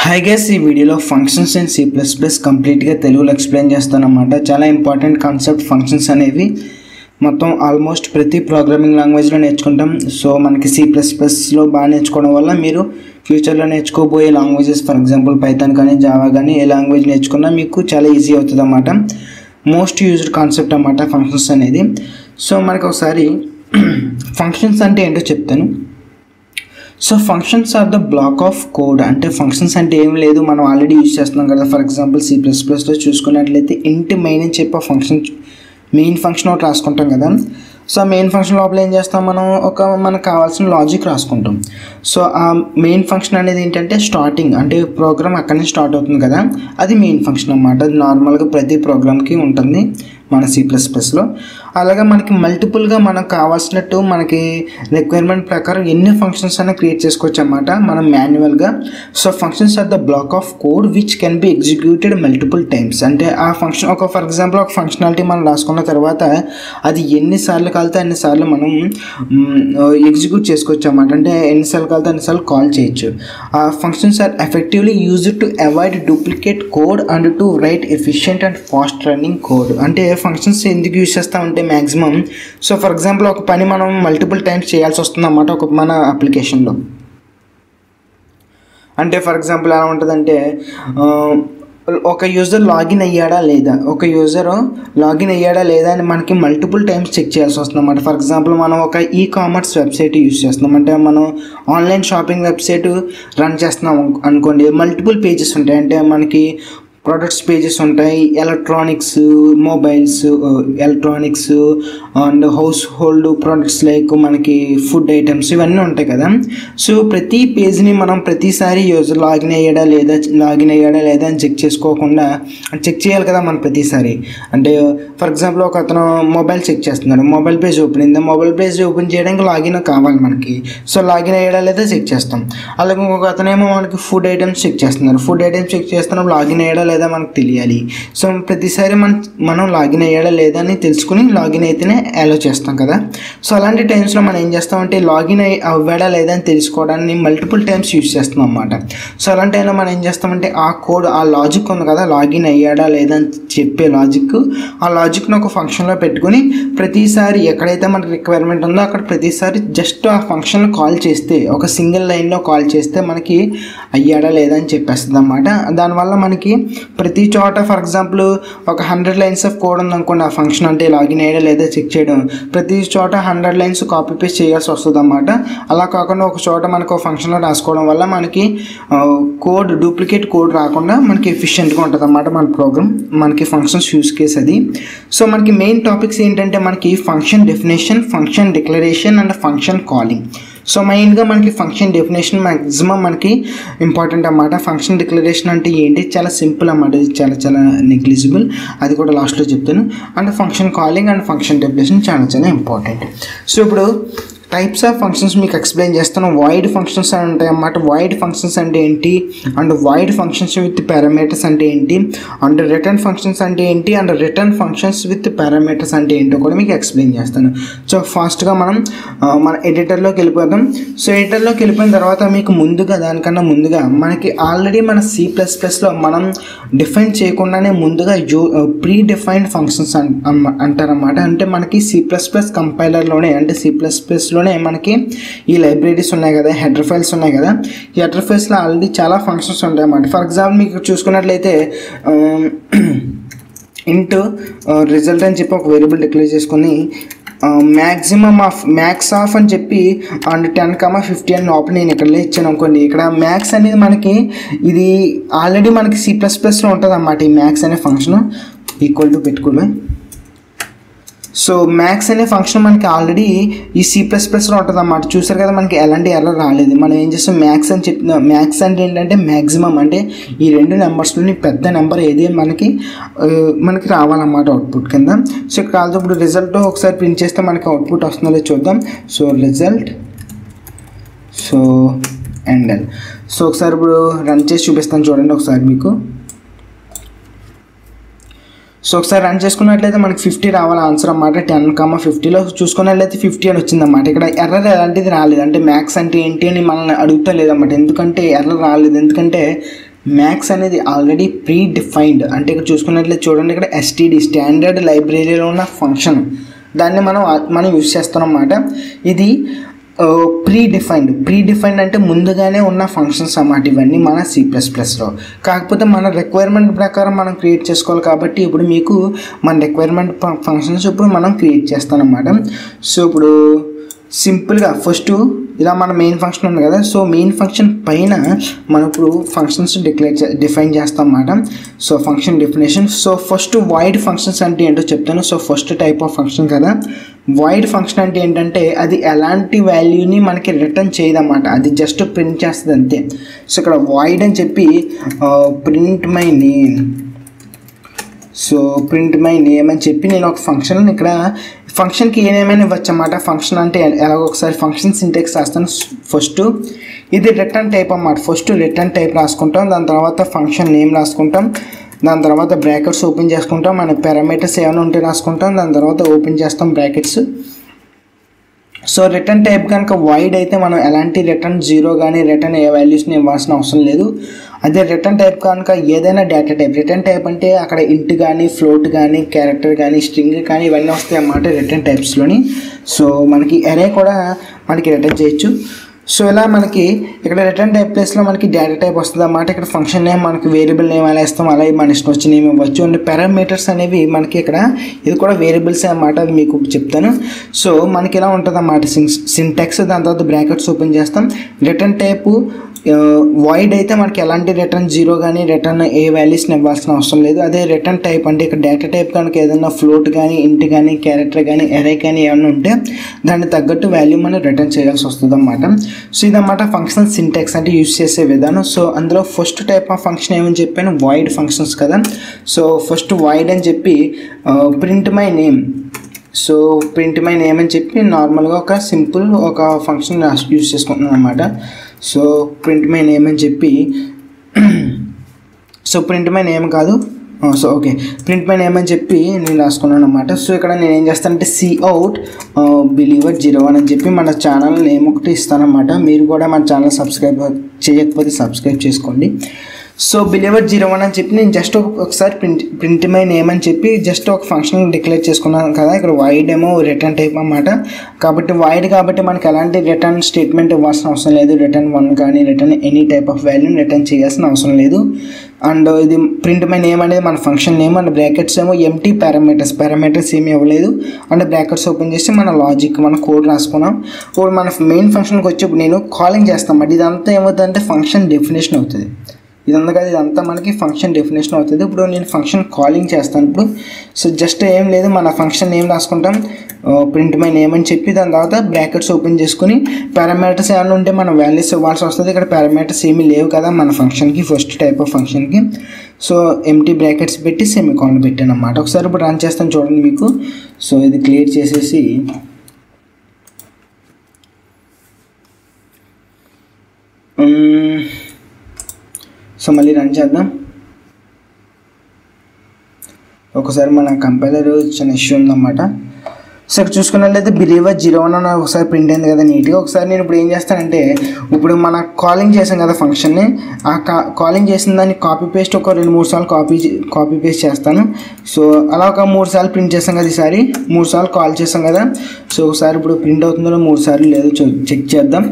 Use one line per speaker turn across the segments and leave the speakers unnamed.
high guys ఈ వీడియోలో functions and C plus plus కంప్లీట్గా తెలుగులో ఎక్స్ప్లెయిన్ చేస్తానమాట చాలా ఇంపార్టెంట్ కాన్సెప్ట్ ఫంక్షన్స్ అనేవి మొత్తం ఆల్మోస్ట్ ప్రతి ప్రోగ్రామింగ్ లాంగ్వేజ్లో నేర్చుకుంటాం సో మనకి సి ప్లస్ ప్లస్లో బాగా నేర్చుకోవడం వల్ల మీరు ఫ్యూచర్లో నేర్చుకోబోయే లాంగ్వేజెస్ ఫర్ ఎగ్జాంపుల్ పైథాన్ కానీ జావా కానీ ఏ లాంగ్వేజ్ నేర్చుకున్నా మీకు చాలా ఈజీ అవుతుంది అన్నమాట మోస్ట్ యూజ్డ్ కాన్సెప్ట్ అన్నమాట ఫంక్షన్స్ అనేది సో మనకి ఒకసారి ఫంక్షన్స్ అంటే ఏంటో చెప్తాను so functions are the block of code అంటే ఫంక్షన్స్ అంటే ఏం లేదు మనం ఆల్రెడీ యూజ్ చేస్తున్నాం కదా ఫర్ ఎగ్జాంపుల్ సి ప్లస్ ప్లస్లో చూసుకున్నట్లయితే ఇంటి మెయిన్ అని చెప్పి ఆ ఫంక్షన్ మెయిన్ ఫంక్షన్ ఒకటి రాసుకుంటాం కదా సో ఆ మెయిన్ ఫంక్షన్ లోపల ఏం చేస్తాం మనం ఒక మనకు కావాల్సిన లాజిక్ రాసుకుంటాం సో ఆ మెయిన్ ఫంక్షన్ అనేది ఏంటంటే స్టార్టింగ్ అంటే ప్రోగ్రామ్ అక్కడి నుంచి స్టార్ట్ అవుతుంది కదా అది మెయిన్ ఫంక్షన్ అన్నమాట అది నార్మల్గా ప్రతి ప్రోగ్రామ్కి ఉంటుంది మన సి ప్లస్ ప్లస్లో అలాగే మనకి మల్టిపుల్గా మనకు కావాల్సినట్టు మనకి రిక్వైర్మెంట్ ప్రకారం ఎన్ని ఫంక్షన్స్ అయినా క్రియేట్ చేసుకోవచ్చు అన్నమాట మనం మాన్యువల్గా so functions are the block of code which can be executed multiple times అంటే ఆ ఫంక్షన్ ఒక ఫర్ ఎగ్జాంపుల్ ఒక ఫంక్షనాలిటీ మనం రాసుకున్న తర్వాత అది ఎన్నిసార్లు కలితే అన్నిసార్లు మనం ఎగ్జిక్యూట్ చేసుకోవచ్చు అన్నమాట అంటే ఎన్నిసార్లు కలితే అన్నిసార్లు కాల్ చేయొచ్చు ఆ functions are effectively use to avoid duplicate code and to write efficient and fast running code అంటే ఫంక్షన్స్ ఎందుకు యూజ్ చేస్తామంటే మ్యాక్సిమం సో ఫర్ ఎగ్జాంపుల్ ఒక పని మనం మల్టిపుల్ టైమ్స్ చేయాల్సి వస్తుంది అన్నమాట ఒక మన అప్లికేషన్లో అంటే ఫర్ ఎగ్జాంపుల్ ఎలా ఉంటుందంటే ఆ, ఒక యూజర్ లాగిన్ అయ్యాడా లేదా ఒక యూజర్ లాగిన్ అయ్యాడా లేదా అని మనకి మల్టిపుల్ టైమ్స్ చెక్ చేయాల్సి వస్తుంది అన్నమాట ఫర్ ఎగ్జాంపుల్ మనం ఒక ఈ కామర్స్ వెబ్సైట్ యూస్ చేస్తున్నాం అంటే మనం ఆన్లైన్ షాపింగ్ వెబ్సైట్ రన్ చేస్తున్నాం అనుకోండి మల్టిపుల్ పేజెస్ ఉంటాయి అంటే మనకి ప్రొడక్ట్స్ పేజెస్ ఉంటాయి electronics mobiles electronics and household products like మనకి ఫుడ్ ఐటమ్స్ ఇవన్నీ ఉంటాయి కదా సో ప్రతి పేజ్ని మనం ప్రతిసారి యూజర్ లాగిన్ అయ్యాడా లేదా లాగిన్ అయ్యాడా లేదా అని చెక్ చేసుకోకుండా చెక్ చేయాలి కదా మనం ప్రతిసారి అంటే ఫర్ ఎగ్జాంపుల్ ఒక అతను మొబైల్ చెక్ చేస్తున్నాడు మొబైల్ పేజ్ ఓపెన్ అయింది మొబైల్ పేజ్ ఓపెన్ చేయడానికి లాగిన్ కావాలి మనకి సో లాగిన్ అయ్యాడా లేదా చెక్ చేస్తాం అలాగే ఇంకొక అతనేమో మనకి ఫుడ్ ఐటమ్స్ చెక్ చేస్తున్నారు ఫుడ్ ఐటమ్స్ చెక్ చేస్తున్నప్పుడు లాగిన్ అయ్యాడా లేదా మనకు తెలియాలి సో ప్రతిసారి మనం మనం లాగిన్ అయ్యాడా లేదా అని తెలుసుకుని లాగిన్ అయితేనే అలో చేస్తాం కదా సో అలాంటి టైమ్స్లో మనం ఏం చేస్తామంటే లాగిన్ అయ్యి అవ్వాడా లేదా అని తెలుసుకోవడానికి మల్టిపుల్ టైమ్స్ యూజ్ చేస్తాం అన్నమాట సో అలాంటి టైంలో మనం ఏం చేస్తామంటే ఆ కోడ్ ఆ లాజిక్ ఉంది కదా లాగిన్ అయ్యాడా లేదా అని చెప్పే లాజిక్ ఆ లాజిక్ను ఒక ఫంక్షన్లో పెట్టుకుని ప్రతిసారి ఎక్కడైతే మనకి రిక్వైర్మెంట్ ఉందో అక్కడ ప్రతిసారి జస్ట్ ఆ ఫంక్షన్ కాల్ చేస్తే ఒక సింగిల్ లైన్లో కాల్ చేస్తే మనకి అయ్యాడా లేదా అని చెప్పేస్తుంది అనమాట దానివల్ల మనకి ప్రతి చోట ఫర్ ఎగ్జాంపుల్ ఒక హండ్రెడ్ లైన్స్ ఆఫ్ కోడ్ ఉందనుకోండి ఆ ఫంక్షన్ అంటే లాగిన్ అయ్యడా లేదా చెక్ చేయడం ప్రతి చోట హండ్రెడ్ లైన్స్ కాపీ పేస్ట్ చేయాల్సి వస్తుంది అన్నమాట అలా కాకుండా ఒక చోట మనకు ఒక ఫంక్షన్లో రాసుకోవడం వల్ల మనకి కోడ్ డూప్లికేట్ కోడ్ రాకుండా మనకి ఎఫిషియెంట్గా ఉంటుంది అన్నమాట మన ప్రోగ్రామ్ మనకి ఫంక్షన్స్ యూస్ కేస్ అది సో మనకి మెయిన్ టాపిక్స్ ఏంటంటే మనకి function definition function declaration and function calling so మెయిన్గా మనకి ఫంక్షన్ డెఫినేషన్ మ్యాక్సిమం మనకి ఇంపార్టెంట్ అన్నమాట ఫంక్షన్ డిక్లరేషన్ అంటే ఏంటి చాలా సింపుల్ అన్నమాట ఇది చాలా చాలా నెగ్లిజిబుల్ అది కూడా లాస్ట్లో చెప్తాను and function calling and function definition చాలా చాలా ఇంపార్టెంట్ సో ఇప్పుడు టైప్స్ ఆఫ్ ఫంక్షన్స్ మీకు ఎక్స్ప్లెయిన్ చేస్తాను వైడ్ ఫంక్షన్స్ అని ఉంటాయి అన్నమాట వైడ్ ఫంక్షన్స్ అంటే ఏంటి and void functions with parameters అంటే ఏంటి అండ్ రిటర్న్ ఫంక్షన్స్ అంటే ఏంటి and return functions with parameters అంటే ఏంటో కూడా మీకు ఎక్స్ప్లెయిన్ చేస్తాను సో ఫాస్ట్గా మనం ఆ, మన ఎడిటర్లోకి వెళ్ళిపోదాం సో ఎడిటర్లోకి వెళ్ళిపోయిన తర్వాత మీకు ముందుగా దానికన్నా ముందుగా మనకి ఆల్రెడీ మన సి ప్లస్ ప్లస్లో మనం డిఫైన్ చేయకుండానే ముందుగా యూ ప్రీ డిఫైన్డ్ ఫంక్షన్స్ అంటారన్నమాట అంటే మనకి సి ప్లస్ ప్లస్ కంపైలర్లోనే అంటే సి ప్లస్ ప్లస్లోనే మనకి ఈ లైబ్రరీస్ ఉన్నాయి కదా హెడర్ ఫైల్స్ ఉన్నాయి కదా ఈ హెడర్ ఫైల్స్లో ఆల్రెడీ చాలా ఫంక్షన్స్ ఉంటాయి అన్నమాట ఫర్ ఎగ్జాంపుల్ మీకు చూసుకున్నట్లయితే ఇంటూ రిజల్ట్ అని చెప్పి ఒక వేరియబుల్ డిక్లేర్ చేసుకొని మ్యాక్సిమమ్ ఆఫ్ మ్యాక్స్ ఆఫ్ అని చెప్పి అండ్ టెన్ కమా ఫిఫ్టీ అని లోపల నేను ఇక్కడ ఇచ్చాను అనుకోండి ఇక్కడ మ్యాక్స్ అనేది మనకి ఇది ఆల్రెడీ మనకి సి ప్లస్ ప్లస్లో ఉంటుంది అన్నమాట ఈ మ్యాక్స్ అనే ఫంక్షన్ ఈక్వల్ టు పెట్టుకోవడం సో మ్యాక్స్ అనే ఫంక్షన్ మనకి ఆల్రెడీ ఈ సి ప్లస్ ప్లస్లో ఉంటుంది అన్నమాట చూసారు కదా మనకి ఎలాంటి ఎర్రర్ రాలేదు మనం ఏం చేస్తాం మ్యాక్స్ అని చెప్తున్నాం మ్యాక్స్ అంటే ఏంటంటే మ్యాక్సిమం అంటే ఈ రెండు నెంబర్స్లోని పెద్ద నెంబర్ ఏది మనకి ఆ, మనకి రావాలన్నమాట అవుట్పుట్ కింద సో ఇక్కడ కాదు ఇప్పుడు రిజల్ట్ ఒకసారి ప్రింట్ చేస్తే మనకి అవుట్పుట్ వస్తుందో లేదో చూద్దాం so result so endl so ఒకసారి ఇప్పుడు రన్ చేసి చూపిస్తాను చూడండి ఒకసారి మీకు సో ఒకసారి రన్ చేసుకున్నట్లయితే మనకి ఫిఫ్టీ రావాలి ఆన్సర్ అన్నమాట టెన్ కమ్మ ఫిఫ్టీలో చూసుకున్నట్లయితే ఫిఫ్టీ అని వచ్చిందన్నమాట ఇక్కడ ఎర్రర్ ఎలాంటిది రాలేదు అంటే మ్యాథ్స్ అంటే ఏంటి అని మనల్ని అడుగుతా లేదన్నమాట ఎందుకంటే ఎర్రర్ రాలేదు ఎందుకంటే మ్యాక్స్ అనేది ఆల్రెడీ ప్రీ డిఫైన్డ్ అంటే ఇక్కడ చూసుకున్నట్లయితే చూడండి ఇక్కడ ఎస్టీడీ స్టాండర్డ్ లైబ్రరీలో ఉన్న ఫంక్షన్ దాన్ని మనం మనం యూజ్ చేస్తున్నాం అన్నమాట ఇది ప్రీ డిఫైన్డ్ ప్రీ డిఫైన్డ్ అంటే ముందుగానే ఉన్న ఫంక్షన్స్ అన్నమాట ఇవన్నీ మన సి ప్లస్ ప్లస్లో కాకపోతే మన రిక్వైర్మెంట్ ప్రకారం మనం క్రియేట్ చేసుకోవాలి కాబట్టి ఇప్పుడు మీకు మన రిక్వైర్మెంట్ ఫంక్షన్స్ ఇప్పుడు మనం క్రియేట్ చేస్తాం అన్నమాట సో ఇప్పుడు సింపుల్గా ఫస్ట్ ఇలా మన మెయిన్ ఫంక్షన్ ఉంది కదా సో మెయిన్ ఫంక్షన్ పైన మనం ఇప్పుడు ఫంక్షన్స్ డిక్లేర్ డిఫైన్ చేస్తాం అన్నమాట so function definition so first void functions అంటే ఏంటో చెప్తాను so first type of function కదా వైడ్ ఫంక్షన్ అంటే ఏంటంటే అది ఎలాంటి వాల్యూని మనకి రిటర్న్ చేయదన్నమాట అది జస్ట్ ప్రింట్ చేస్తుంది అంతే సో ఇక్కడ వైడ్ అని చెప్పి print my name so print my name అని చెప్పి నేను ఒక ఫంక్షన్ ఇక్కడ ఫంక్షన్కి ఏమేమైనా ఇవ్వచ్చు అన్నమాట ఫంక్షన్ అంటే ఎలాగో ఒకసారి ఫంక్షన్ సింటెక్స్ రాస్తాను ఫస్ట్ ఇది రిటర్న్ టైప్ అన్నమాట ఫస్ట్ రిటర్న్ టైప్ రాసుకుంటాం దాని తర్వాత ఫంక్షన్ నేమ్ రాసుకుంటాం దాని తర్వాత బ్రాకెట్స్ ఓపెన్ చేసుకుంటాం మన పారామీటర్స్ ఏమైనా ఉంటే రాసుకుంటాం దాని తర్వాత ఓపెన్ చేస్తాం బ్రాకెట్స్ సో రిటర్న్ టైప్ కనుక వైడ్ అయితే మనం ఎలాంటి రిటర్న్ జీరో కానీ రిటర్న్ ఏ వాల్యూస్ని ఇవ్వాల్సిన అవసరం లేదు అదే రిటర్న్ టైప్ కనుక ఏదైనా డేటా టైప్ రిటర్న్ టైప్ అంటే అక్కడ ఇంట్ కానీ ఫ్లోట్ కానీ క్యారెక్టర్ కానీ స్ట్రింగ్ కానీ ఇవన్నీ వస్తాయి అన్నమాట రిటర్న్ టైప్స్లోని సో మనకి ఎరే కూడా మనకి రిటర్న్ చేయొచ్చు సో ఇలా మనకి ఇక్కడ రిటర్న్ టైప్ ప్లేస్లో మనకి డేటా టైప్ వస్తుంది అన్నమాట ఇక్కడ ఫంక్షన్ నేమ్ మనకి వేరియబుల్ నేమ్ అలా ఇస్తాం అలాగే మన ఇష్టం వచ్చి నేమ్ ఇవ్వచ్చు అండ్ పారామీటర్స్ అనేవి మనకి ఇక్కడ ఇది కూడా వేరియబుల్స్ అన్నమాట అవి మీకు చెప్తాను సో మనకి ఇలా ఉంటుంది అన్నమాట సింటెక్స్ దాని తర్వాత బ్రాకెట్స్ ఓపెన్ చేస్తాం రిటర్న్ టైపు వైడ్ అయితే మనకి ఎలాంటి రిటర్న్ జీరో కానీ రిటర్న్ ఏ వాల్యూస్ని ఇవ్వాల్సిన అవసరం లేదు అదే రిటర్న్ టైప్ అంటే ఇక్కడ డేటా టైప్ కనుక ఏదైనా ఫ్లోట్ కానీ ఇంట్ కానీ క్యారెక్టర్ కానీ ఎరే కానీ ఏమైనా ఉంటే దానికి తగ్గట్టు వాల్యూ మనం రిటర్న్ చేయాల్సి వస్తుంది అన్నమాట సో ఇదన్నమాట ఫంక్షన్ సింటెక్స్ అంటే యూస్ చేసే విధానం సో అందులో ఫస్ట్ టైప్ ఆఫ్ ఫంక్షన్ ఏమని చెప్పాను వైడ్ ఫంక్షన్స్ కదా సో ఫస్ట్ వైడ్ అని చెప్పి print my name so print my name అని చెప్పి నార్మల్గా ఒక సింపుల్ ఒక ఫంక్షన్ యూస్ చేసుకుంటున్నాను అనమాట సో ప్రింట్ మై నేమ్ అని చెప్పి సో ప్రింట్ మై నేమ్ కాదు so okay print my name అని చెప్పి నేను రాసుకున్నాను అనమాట సో ఇక్కడ నేను ఏం చేస్తానంటే cout believer zero one అని చెప్పి మన ఛానల్ నేమ్ ఒకటి ఇస్తానమాట మీరు కూడా మన ఛానల్ సబ్స్క్రైబ్ చేయకపోతే సబ్స్క్రైబ్ చేసుకోండి సో బిలీవర్ జీరో వన్ అని చెప్పి నేను జస్ట్ ఒకసారి ప్రింట్ ప్రింట్ మై నేమ్ అని చెప్పి జస్ట్ ఒక ఫంక్షన్ డిక్లేర్ చేసుకున్నాను కదా ఇక్కడ వైడ్ ఏమో రిటర్న్ టైప్ అన్నమాట కాబట్టి వైడ్ కాబట్టి మనకి ఎలాంటి రిటర్న్ స్టేట్మెంట్ ఇవ్వాల్సిన అవసరం లేదు రిటర్న్ వన్ కానీ రిటర్న్ ఎనీ టైప్ ఆఫ్ వాల్యూని రిటర్న్ చేయాల్సిన అవసరం లేదు అండ్ ఇది ప్రింట్ మై నేమ్ అనేది మన ఫంక్షన్ నేమ్ అండ్ బ్రాకెట్స్ ఏమో ఎంటీ పారామీటర్స్ పారామీటర్స్ ఏమి ఇవ్వలేదు అండ్ బ్రాకెట్స్ ఓపెన్ చేసి మన లాజిక్ మన కోడ్ రాసుకున్నాం ఇప్పుడు మన మెయిన్ ఫంక్షన్కి వచ్చి ఇప్పుడు నేను కాలింగ్ చేస్తాం బట్ ఇదంతా ఏమవుతుందంటే ఫంక్షన్ డెఫినేషన్ అవుతుంది ఇదంతా కాదు ఇదంతా మనకి ఫంక్షన్ డెఫినేషన్ అవుతుంది ఇప్పుడు నేను ఫంక్షన్ కాలింగ్ చేస్తాను ఇప్పుడు సో జస్ట్ ఏం లేదు మన ఫంక్షన్ నేమ్ రాసుకుంటాం ప్రింట్ మై నేమ్ అని చెప్పి దాని తర్వాత బ్రాకెట్స్ ఓపెన్ చేసుకుని పారామీటర్స్ ఏమైనా ఉంటే మనం వాల్యూస్ ఇవ్వాల్సి వస్తుంది ఇక్కడ పారామీటర్స్ ఏమీ లేవు కదా మన ఫంక్షన్కి ఫస్ట్ టైప్ ఆఫ్ ఫంక్షన్కి సో ఎంటీ బ్రాకెట్స్ పెట్టి సెమికాన్ పెట్టాను అనమాట ఒకసారి ఇప్పుడు రన్ చేస్తాను చూడండి మీకు సో ఇది క్లియర్ చేసేసి సో మళ్ళీ రన్ చేద్దాం ఒకసారి మన కంపైలర్ చిన్న ఇష్యూ ఉందన్నమాట సో ఇక్కడ చూసుకున్నట్లయితే బిలీవర్ జీరో వన్ అని ఒకసారి ప్రింట్ అయింది కదా నీట్గా ఒకసారి నేను ఇప్పుడు ఏం చేస్తానంటే ఇప్పుడు మన కాలింగ్ చేసాం కదా ఫంక్షన్ని ఆ కా కాలింగ్ చేసిన దాన్ని కాపీ పేస్ట్ ఒక రెండు మూడు సార్లు కాపీ కాపీ పేస్ట్ చేస్తాను సో అలా ఒక మూడు సార్లు ప్రింట్ చేస్తాం కదా ఈసారి మూడు సార్లు కాల్ చేసాం కదా సో ఒకసారి ఇప్పుడు ప్రింట్ అవుతుందో మూడు సార్లు లేదో చెక్ చేద్దాం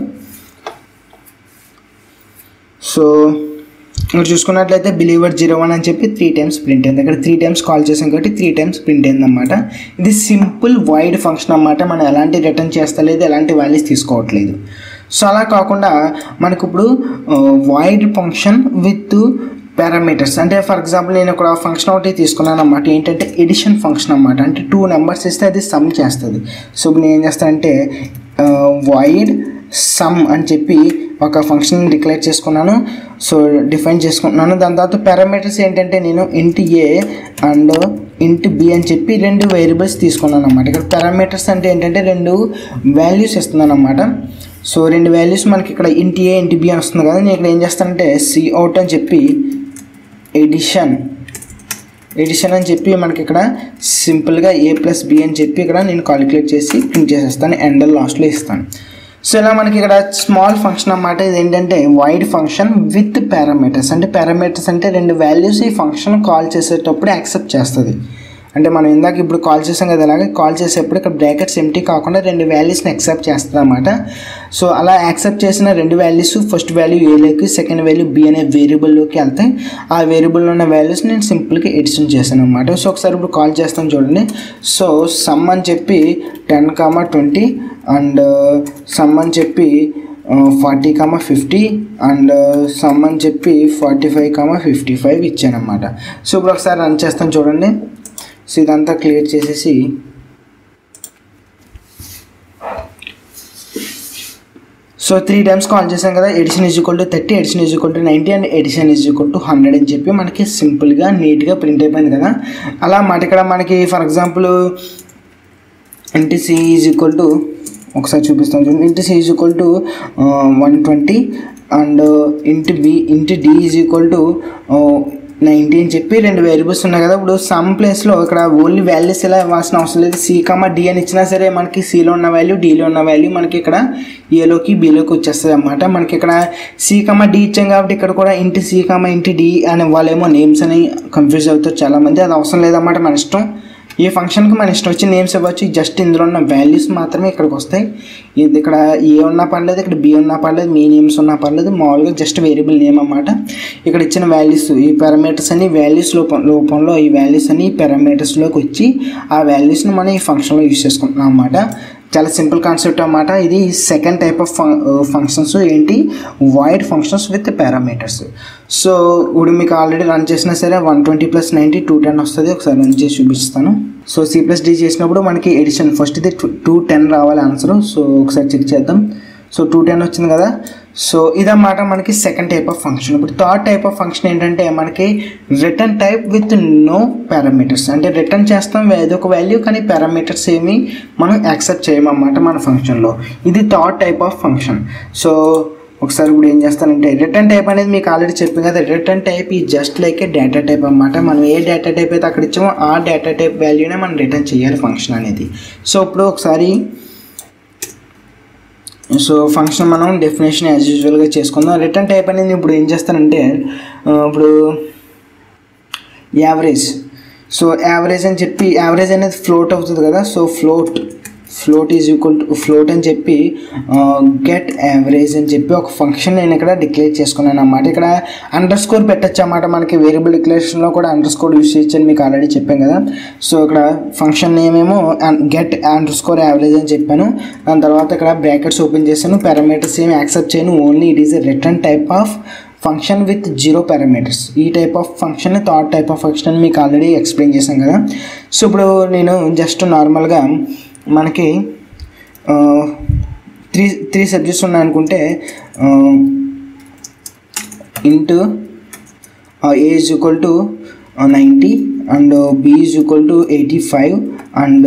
సో ఇక్కడ చూసుకున్నట్లయితే బిలీవర్ జీరో వన్ అని చెప్పి త్రీ టైమ్స్ ప్రింట్ అయింది ఇక్కడ త్రీ టైమ్స్ కాల్ చేసాం కాబట్టి త్రీ టైమ్స్ ప్రింట్ అయింది అనమాట ఇది సింపుల్ వైడ్ ఫంక్షన్ అన్నమాట మనం ఎలాంటి రిటర్న్ చేస్తలేదు ఎలాంటి వాల్యూస్ తీసుకోవట్లేదు సో అలా కాకుండా మనకు ఇప్పుడు వైడ్ ఫంక్షన్ విత్ పారామీటర్స్ అంటే ఫర్ ఎగ్జాంపుల్ నేను ఇక్కడ ఫంక్షన్ ఒకటి తీసుకున్నాను అనమాట ఏంటంటే ఎడిషన్ ఫంక్షన్ అనమాట అంటే టూ నెంబర్స్ ఇస్తే అది సమ్ చేస్తుంది సో ఇప్పుడు నేను ఏం చేస్తానంటే వైడ్ సమ్ అని చెప్పి ఒక ఫంక్షన్ డిక్లేర్ చేసుకున్నాను సో డిఫైన్ చేసుకుంటున్నాను దాని తర్వాత పారామీటర్స్ ఏంటంటే నేను ఇంట్ ఏ అండ్ ఇంట్ బి అని చెప్పి రెండు వేరియబుల్స్ తీసుకున్నాను అనమాట ఇక్కడ పారామీటర్స్ అంటే ఏంటంటే రెండు వాల్యూస్ ఇస్తున్నాను అనమాట సో రెండు వాల్యూస్ మనకి ఇక్కడ ఇంటి ఏ ఇంటి బి అని వస్తుంది కదా నేను ఇక్కడ ఏం చేస్తానంటే సి అవుట్ అని చెప్పి ఎడిషన్ ఎడిషన్ అని చెప్పి మనకి ఇక్కడ సింపుల్గా ఏ ప్లస్ బి అని చెప్పి ఇక్కడ నేను కాలిక్యులేట్ చేసి ప్రింట్ చేసేస్తాను ఎండ్ లాస్ట్లో ఇస్తాను సో ఇలా మనకి ఇక్కడ స్మాల్ ఫంక్షన్ అన్నమాట ఇది ఏంటంటే వైడ్ ఫంక్షన్ విత్ పారామీటర్స్ అంటే పారామీటర్స్ అంటే రెండు వాల్యూస్ ఈ ఫంక్షన్ కాల్ చేసేటప్పుడు యాక్సెప్ట్ చేస్తుంది అంటే మనం ఇందాక ఇప్పుడు కాల్ చేసాం కదా అలాగే కాల్ చేసేప్పుడు ఇక్కడ బ్రాకెట్స్ ఎంటీ కాకుండా రెండు వాల్యూస్ని యాక్సెప్ట్ చేస్తుంది అనమాట సో అలా యాక్సెప్ట్ చేసిన రెండు వాల్యూస్ ఫస్ట్ వాల్యూ ఏలోకి సెకండ్ వాల్యూ బి అనే వేరియబుల్లోకి వెళ్తాయి ఆ వేరియబుల్లో ఉన్న వాల్యూస్ నేను సింపుల్గా ఎడిషన్ చేశాను అనమాట సో ఒకసారి ఇప్పుడు కాల్ చేస్తాను చూడండి సో సమ్ అని చెప్పి ten comma twenty and sum అని చెప్పి forty comma fifty and sum అని చెప్పి forty five comma fifty five ఇచ్చాను అనమాట సో ఇప్పుడు ఒకసారి రన్ చేస్తాను చూడండి సో ఇదంతా క్లియర్ చేసేసి సో త్రీ టైమ్స్ కాల్ చేసాం కదా addition is equal to thirty addition is equal to ninety and addition is equal to hundred అని చెప్పి మనకి సింపుల్గా నీట్గా ప్రింట్ అయిపోయింది కదా అలా మాట ఇక్కడ మనకి for example int c is equal to ఒకసారి చూపిస్తాను చూడండి int c is equal to one twenty and int b int d is equal to ninety అని చెప్పి రెండు వేరియబుల్స్ ఉన్నాయి కదా ఇప్పుడు సమ్ ప్లేస్లో ఇక్కడ ఓన్లీ వాల్యూస్ ఇలా ఇవ్వాల్సిన అవసరం లేదు సి కమా డి అని ఇచ్చినా సరే మనకి సిలో ఉన్న వాల్యూ డిలో ఉన్న వాల్యూ మనకి ఇక్కడ ఏలోకి బిలోకి వచ్చేస్తుంది అనమాట మనకి ఇక్కడ సి కమా డి ఇచ్చాం కాబట్టి ఇక్కడ కూడా ఇంటి సి కమా ఇంటి డి అని వాళ్ళేమో నేమ్స్ అని కన్ఫ్యూజ్ అవుతారు చాలామంది అది అవసరం లేదన్నమాట మన ఇష్టం ఈ ఫంక్షన్కి మన ఇష్టం వచ్చి నేమ్స్ ఇవ్వచ్చు జస్ట్ ఇందులో ఉన్న వాల్యూస్ మాత్రమే ఇక్కడికి వస్తాయి ఇది ఇక్కడ ఏ ఉన్నా పర్లేదు ఇక్కడ బి ఉన్నా పర్లేదు మీ నేమ్స్ ఉన్నా పర్లేదు మామూలుగా జస్ట్ వేరియబుల్ నేమ్ అన్నమాట ఇక్కడ ఇచ్చిన వాల్యూస్ ఈ పారామీటర్స్ అని వాల్యూస్ రూపం రూపంలో ఈ వాల్యూస్ అని పారామీటర్స్లోకి వచ్చి ఆ వాల్యూస్ని మనం ఈ ఫంక్షన్లో యూస్ చేసుకుంటున్నాం అన్నమాట చాలా సింపుల్ కాన్సెప్ట్ అన్నమాట ఇది సెకండ్ టైప్ ఆఫ్ ఫంక్షన్స్ ఏంటి void functions with parameters so ఇప్పుడు మీకు ఆల్రెడీ రన్ చేసినా సరే one twenty plus ninety two ten వస్తుంది ఒకసారి రన్ చేసి చూపిస్తాను సో సి ప్లస్ డి చేసినప్పుడు మనకి ఎడిషన్ ఫస్ట్ ఇది టూ టెన్ రావాలి ఆన్సర్ సో ఒకసారి చెక్ చేద్దాం సో టూ టెన్ వచ్చింది కదా సో ఇదన్నమాట మనకి సెకండ్ టైప్ ఆఫ్ ఫంక్షన్ ఇప్పుడు థర్డ్ టైప్ ఆఫ్ ఫంక్షన్ ఏంటంటే మనకి return type with no parameters అంటే రిటర్న్ చేస్తాం ఏదో ఒక వాల్యూ కానీ పారామీటర్స్ ఏమి మనం యాక్సెప్ట్ చేయమన్నమాట మన ఫంక్షన్లో ఇది third type of function so ఒకసారి ఇప్పుడు ఏం చేస్తానంటే రిటర్న్ టైప్ అనేది మీకు ఆల్రెడీ చెప్పాను కదా రిటర్న్ టైప్ ఈ just like a data type అనమాట మనం ఏ డేటా టైప్ అయితే అక్కడ ఇచ్చామో ఆ డేటా టైప్ వాల్యూనే మనం రిటర్న్ చేయాలి ఫంక్షన్ అనేది సో ఇప్పుడు ఒకసారి సో ఫంక్షన్ మనం డెఫినేషన్ యాజ్ యూజువల్గా చేసుకుందాం రిటర్న్ టైప్ అనేది ఇప్పుడు ఏం చేస్తానంటే ఇప్పుడు యావరేజ్ సో యావరేజ్ అని చెప్పి యావరేజ్ అనేది ఫ్లోట్ అవుతుంది కదా so float float is equal to float అని చెప్పి గెట్ యావరేజ్ అని చెప్పి ఒక ఫంక్షన్ నేను ఇక్కడ డిక్లేర్ చేసుకున్నాను అన్నమాట ఇక్కడ అండర్ స్కోర్ పెట్టచ్చు అన్నమాట మనకి వేరియబుల్ డిక్లరేషన్లో కూడా అండర్ స్కోర్ యూస్ చేయొచ్చని మీకు ఆల్రెడీ చెప్పాను కదా సో ఇక్కడ ఫంక్షన్ నేమ్ ఏమో గెట్ అండర్ స్కోర్ యావరేజ్ అని చెప్పాను దాని తర్వాత ఇక్కడ బ్రాకెట్స్ ఓపెన్ చేశాను పారామీటర్స్ ఏమి యాక్సెప్ట్ చేయను only it is a return type of function with zero parameters ఈ type of function third type of function మీకు ఆల్రెడీ ఎక్స్ప్లెయిన్ చేశాను కదా సో ఇప్పుడు నేను జస్ట్ నార్మల్గా మనకి త్రీ త్రీ సబ్జెక్ట్స్ ఉన్నాయనుకుంటే int a is equal to ninety and b is equal to eighty five and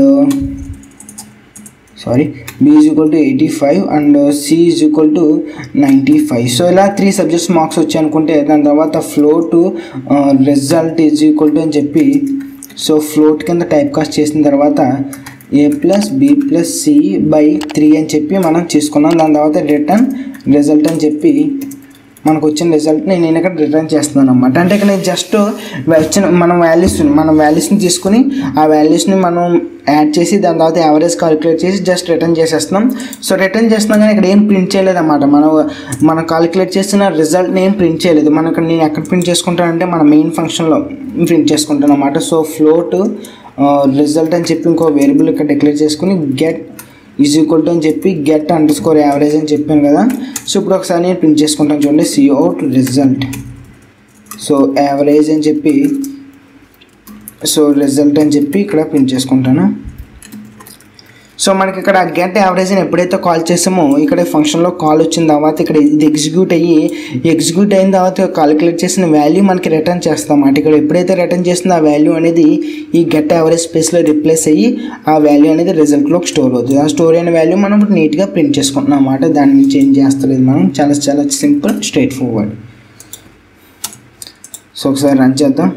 sorry b is equal to eighty five and c is equal to ninety five so ఇలా three subjects marks వచ్చాయి అనుకుంటే దాని తర్వాత float result is equal to అని చెప్పి so float కింద type cast చేసిన తర్వాత a plus b plus c by three అని చెప్పి మనం తీసుకున్నాం దాని తర్వాత రిటర్న్ రిజల్ట్ అని చెప్పి మనకు వచ్చిన రిజల్ట్ని నేను ఇక్కడ రిటర్న్ చేస్తున్నాను అనమాట అంటే ఇక్కడ నేను జస్ట్ వచ్చిన మన వాల్యూస్ మన వాల్యూస్ని తీసుకుని ఆ వాల్యూస్ని మనం యాడ్ చేసి దాని తర్వాత యావరేజ్ కాలిక్యులేట్ చేసి జస్ట్ రిటర్న్ చేసేస్తున్నాం సో రిటర్న్ చేస్తున్నాం కానీ ఇక్కడ ఏం ప్రింట్ చేయలేదు అనమాట మనం మనం కాలిక్యులేట్ చేసిన రిజల్ట్ని ఏం ప్రింట్ చేయలేదు మనం ఇక్కడ నేను ఎక్కడ ప్రింట్ చేసుకుంటానంటే మన మెయిన్ ఫంక్షన్లో ప్రింట్ చేసుకుంటాను అనమాట సో ఫ్లోట్ రిజల్ట్ అని చెప్పి ఇంకో వేరియబుల్ ఇక్కడ డిక్లేర్ చేసుకుని గెట్ ఈజ్ ఈక్వల్ టు అని చెప్పి గెట్ అండర్ స్కోర్ యావరేజ్ అని చెప్పాను కదా సో ఇప్పుడు ఒకసారి నేను ప్రింట్ చేసుకుంటాను చూడండి సిఅవుట్ రిజల్ట్ సో యావరేజ్ అని చెప్పి సో రిజల్ట్ అని చెప్పి ఇక్కడ ప్రింట్ చేసుకుంటాను సో మనకి ఇక్కడ గెట్ యావరేజ్ అని ఎప్పుడైతే కాల్ చేసామో ఇక్కడ ఫంక్షన్లో కాల్ వచ్చిన తర్వాత ఇక్కడ ఇది ఎగ్జిక్యూట్ అయ్యి ఎగ్జిక్యూట్ అయిన తర్వాత కాలిక్యులేట్ చేసిన వాల్యూ మనకి రిటర్న్ చేస్తాం అన్నమాట ఇక్కడ ఎప్పుడైతే రిటర్న్ చేసిందో ఆ వాల్యూ అనేది ఈ గెట్ యావరేజ్ స్పేస్లో రిప్లేస్ అయ్యి ఆ వాల్యూ అనేది రిజల్ట్లోకి స్టోర్ అవుతుంది ఆ స్టోర్ అయిన వాల్యూ మనం ఇప్పుడు నీట్గా ప్రింట్ చేసుకుంటున్నాం అన్నమాట దాన్ని చేంజ్ చేస్తలేదు మనం చాలా చాలా సింపుల్ స్ట్రైట్ ఫార్వర్డ్ సో ఒకసారి రన్ చేద్దాం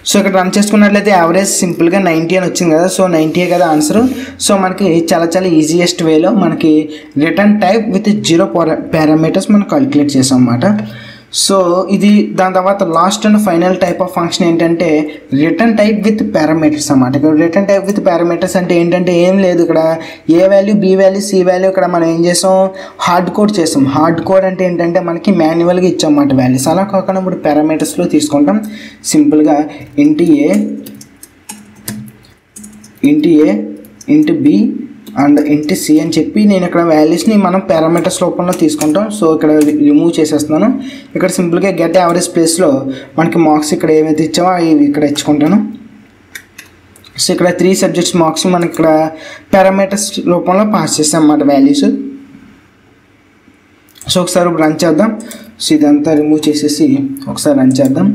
సో ఇక్కడ రన్ చేసుకున్నట్లయితే యావరేజ్ సింపుల్గా నైంటీ అని వచ్చింది కదా సో నైంటీ కదా ఆన్సర్ సో మనకి చాలా చాలా ఈజియెస్ట్ వేలో మనకి return type with zero parameters మనం కాలిక్యులేట్ చేసాం అన్నమాట సో ఇది దాని తర్వాత last and final type of function ఏంటంటే రిటర్న్ టైప్ విత్ పారామీటర్స్ అన్నమాట ఇక్కడ రిటర్న్ టైప్ విత్ పారామీటర్స్ అంటే ఏంటంటే ఏం లేదు ఇక్కడ a value b value c value ఇక్కడ మనం ఏం చేసాం హార్డ్ కోడ్ చేసాం హార్డ్ కోడ్ అంటే ఏంటంటే మనకి మాన్యువల్గా ఇచ్చాం అన్నమాట వాల్యూస్ అలా కాకుండా ఇప్పుడు పారామీటర్స్లో తీసుకుంటాం సింపుల్గా ఇంటి ఏ ఇంటి ఏ ఇంటి బి అండ్ ఇంటి సి అని చెప్పి నేను ఇక్కడ వాల్యూస్ని మనం పారామీటర్స్ రూపంలో తీసుకుంటాం సో ఇక్కడ రిమూవ్ చేసేస్తున్నాను ఇక్కడ సింపుల్గా గెట్ యావరేజ్ ప్లేస్లో మనకి మార్క్స్ ఇక్కడ ఏవైతే ఇచ్చామో అవి ఇక్కడ ఇచ్చుకుంటాను సో ఇక్కడ త్రీ సబ్జెక్ట్స్ మార్క్స్ మనకి ఇక్కడ పారామీటర్స్ రూపంలో పాస్ చేస్తాం అన్నమాట వాల్యూస్ సో ఒకసారి రన్ చేద్దాం సో ఇదంతా రిమూవ్ చేసేసి ఒకసారి రన్ చేద్దాం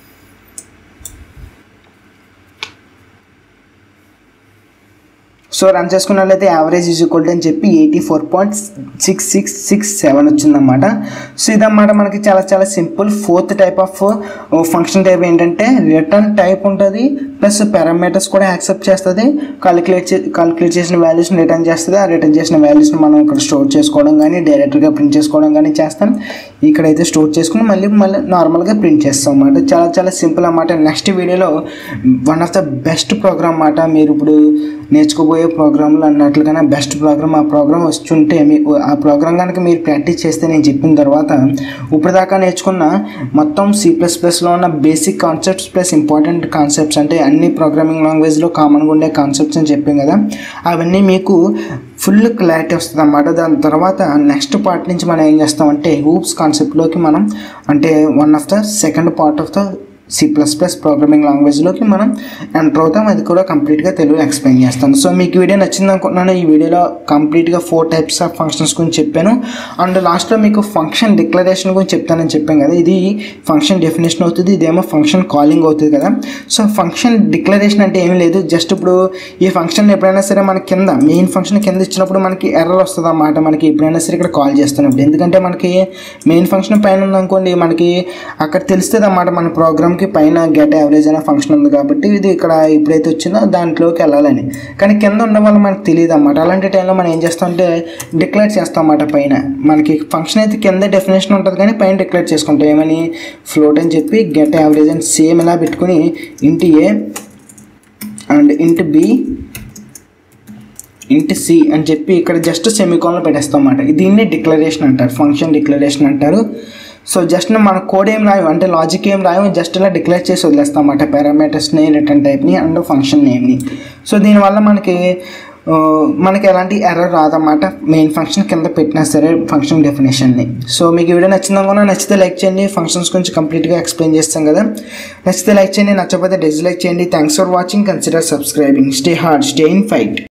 సో రన్ చేసుకున్నట్లయితే యావరేజ్ ఈజ్ ఈక్వల్ అని చెప్పి eighty four point six six six seven వచ్చిందన్నమాట సో ఇదన్నమాట మనకి చాలా చాలా simple fourth type of function type ఏంటంటే రిటర్న్ టైప్ ఉంటుంది ప్లస్ పారామీటర్స్ కూడా యాక్సెప్ట్ చేస్తుంది కాలిక్యులేట్ చే కాలిక్యులేట్ చేసిన వాల్యూస్ని రిటర్న్ చేస్తుంది ఆ రిటర్న్ చేసిన వాల్యూస్ని మనం ఇక్కడ స్టోర్ చేసుకోవడం కానీ డైరెక్ట్గా ప్రింట్ చేసుకోవడం కానీ చేస్తాం ఇక్కడైతే స్టోర్ చేసుకుని మళ్ళీ మళ్ళీ నార్మల్గా ప్రింట్ చేస్తాం అన్నమాట చాలా చాలా సింపుల్ అన్నమాట నెక్స్ట్ వీడియోలో one of the best program అన్నమాట మీరు ఇప్పుడు నేర్చుకోబోయే ప్రోగ్రాంలు అన్నట్లుగానే బెస్ట్ ప్రోగ్రామ్ ఆ ప్రోగ్రామ్ వచ్చుంటే మీ ఆ ప్రోగ్రామ్ కనుక మీరు ప్రాక్టీస్ చేస్తే నేను చెప్పిన తర్వాత ఇప్పటిదాకా నేర్చుకున్న మొత్తం సి ప్లస్ ప్లస్లో ఉన్న basic concepts plus important concepts అంటే అన్ని ప్రోగ్రామింగ్ లాంగ్వేజ్లో కామన్గా ఉండే కాన్సెప్ట్స్ అని చెప్పాం కదా అవన్నీ మీకు ఫుల్ క్లారిటీ వస్తుంది అన్నమాట దాని తర్వాత నెక్స్ట్ పార్ట్ నుంచి మనం ఏం చేస్తామంటే హూప్స్ కాన్సెప్ట్లోకి మనం అంటే one of the second part of the C plus plus programming లాంగ్వేజ్లోకి మనం ఎంటర్ అవుతాం అది కూడా కంప్లీట్గా తెలుగులో ఎక్స్ప్లెయిన్ చేస్తాను సో మీకు వీడియో నచ్చింది అనుకుంటున్నాను ఈ వీడియోలో కంప్లీట్గా ఫోర్ టైప్స్ ఆఫ్ ఫంక్షన్స్ గురించి చెప్పాను అండ్ లాస్ట్లో మీకు ఫంక్షన్ డిక్లరేషన్ గురించి చెప్తానని చెప్పాను కదా ఇది ఫంక్షన్ డెఫినేషన్ అవుతుంది ఇదేమో ఫంక్షన్ కాలింగ్ అవుతుంది కదా సో ఫంక్షన్ డిక్లరేషన్ అంటే ఏమీ లేదు జస్ట్ ఇప్పుడు ఈ ఫంక్షన్ ఎప్పుడైనా సరే మన కింద మెయిన్ ఫంక్షన్ కింద ఇచ్చినప్పుడు మనకి ఎర్రర్ వస్తుంది అన్నమాట మనకి ఎప్పుడైనా సరే ఇక్కడ కాల్ చేస్తున్నప్పుడు ఎందుకంటే మనకి మెయిన్ ఫంక్షన్ పైన ఉందనుకోండి మనకి అక్కడ తెలుస్తుంది అన్నమాట మన ప్రోగ్రామ్కి పైన గెట్ యావరేజ్ అనే ఫంక్షన్ ఉంది కాబట్టి ఇది ఇక్కడ ఎప్పుడైతే వచ్చిందో దాంట్లోకి వెళ్ళాలని కానీ కింద ఉన్న వల్ల మనకు తెలియదు అన్నమాట అలాంటి టైంలో మనం ఏం చేస్తామంటే డిక్లేర్ చేస్తాం అన్నమాట పైన మనకి ఫంక్షన్ అయితే కింద డెఫినేషన్ ఉంటుంది కానీ పైన డిక్లేర్ చేసుకుంటాం ఏమని ఫ్లోట్ అని చెప్పి గెట్ యావరేజ్ అని సేమ్ ఇలా పెట్టుకుని int a and int b int c అని చెప్పి ఇక్కడ జస్ట్ సెమికాన్లో పెట్టేస్తాం అన్నమాట దీన్ని డిక్లరేషన్ అంటారు ఫంక్షన్ డిక్లరేషన్ అంటారు సో జస్ట్ మన కోడ్ ఏం రాయం అంటే లాజిక్ ఏం రాయం జస్ట్ ఇలా డిక్లేర్ చేసి వదిలేస్తాం అన్నమాట పారామీటర్స్ని రిటర్న్ టైప్ని అండ్ ఫంక్షన్ నేమ్ని సో దీనివల్ల మనకి ఆ, మనకి ఎలాంటి ఎర్రర్ రాదన్నమాట మెయిన్ ఫంక్షన్ కింద పెట్టినా సరే ఫంక్షన్ డెఫినేషన్ని సో మీకు ఈ వీడియో నచ్చిందా కూడా నచ్చితే లైక్ చేయండి ఫంక్షన్స్ గురించి కంప్లీట్గా ఎక్స్ప్లెయిన్ చేస్తాం కదా నచ్చితే లైక్ చేయండి నచ్చకపోతే డిస్లైక్ చేయండి thanks for watching consider subscribing stay hard stay in fight